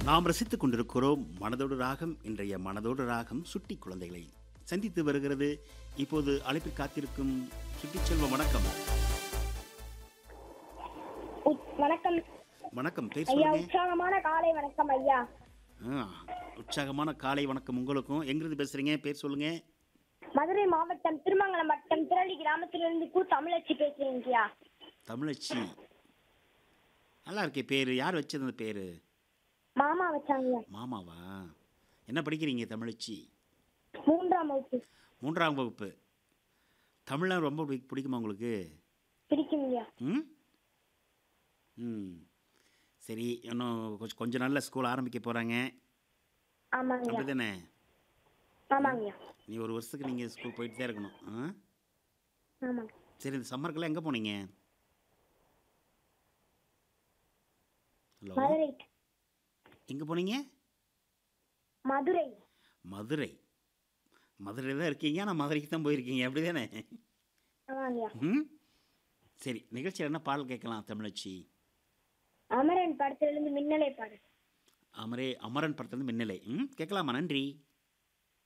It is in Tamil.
நாம் ரசித்துக் கொண்டிருக்கிறோம் மனதோடு ராகம் இன்றைய மனதோடு ராகம் சுட்டி குழந்தைகளை சந்தித்து வருகிறது இப்போது அழைப்பில் காத்திருக்கும் சுட்டிச் செல்வம் வணக்கம் உத்- வணக்கம் வணக்கம் பேர் ஐயா சொல்லுங்க உற்சாகமான காலை வணக்கம் ஐயா ஆ, உற்சாகமான காலை வணக்கம் உங்களுக்கும் எங்கிருந்து பேசுறீங்க பேர் சொல்லுங்க மதுரை மாவட்டம் திருமங்கலம் வட்டம் திரளி கிராமத்திலிருந்து கு தமிழச்சி பேசுறேன் ஐயா தமிழச்சி நல்லா இருக்கே பேர் யார் வச்சது அந்த பேர் மாமா வச்சாங்க மாமாவா என்ன படிக்கிறீங்க தமிழச்சி மூன்றாம் வகுப்பு மூன்றாம் வகுப்பு தமிழ்லாம் ரொம்ப பிடி- பிடிக்குமா உங்களுக்கு பிடிக்கும் ஐயா ம் ம் சரி இன்னும் கொஞ்சம் கொஞ்ச நாளில் ஸ்கூல் ஆரம்பிக்க போகிறாங்க ஆமாங்க ஐயா அப்படி தானே ஆமாங்க ஐயா நீ ஒரு வருஷத்துக்கு நீங்கள் ஸ்கூல் போயிட்டு தான் இருக்கணும் ஆ ஆமாங்க சரி இந்த சம்மருக்கெல்லாம் எங்கே போனீங்க ஹலோ மதுரை எங்கே போனீங்க மதுரை மதுரை மதுரை தான் இருக்கீங்க ஆனால் மதுரைக்கு தான் போயிருக்கீங்க அப்படி தானே ஆமாங்க ஐயா ம் சரி நிகழ்ச்சியில் என்ன பாடல் கேட்கலாம் தமிழச்சி அமரன் படத்திலிருந்து மின்னலை பாடு அமரே அமரன் படத்துலேருந்து மின்னலை ம் கேட்கலாமா நன்றி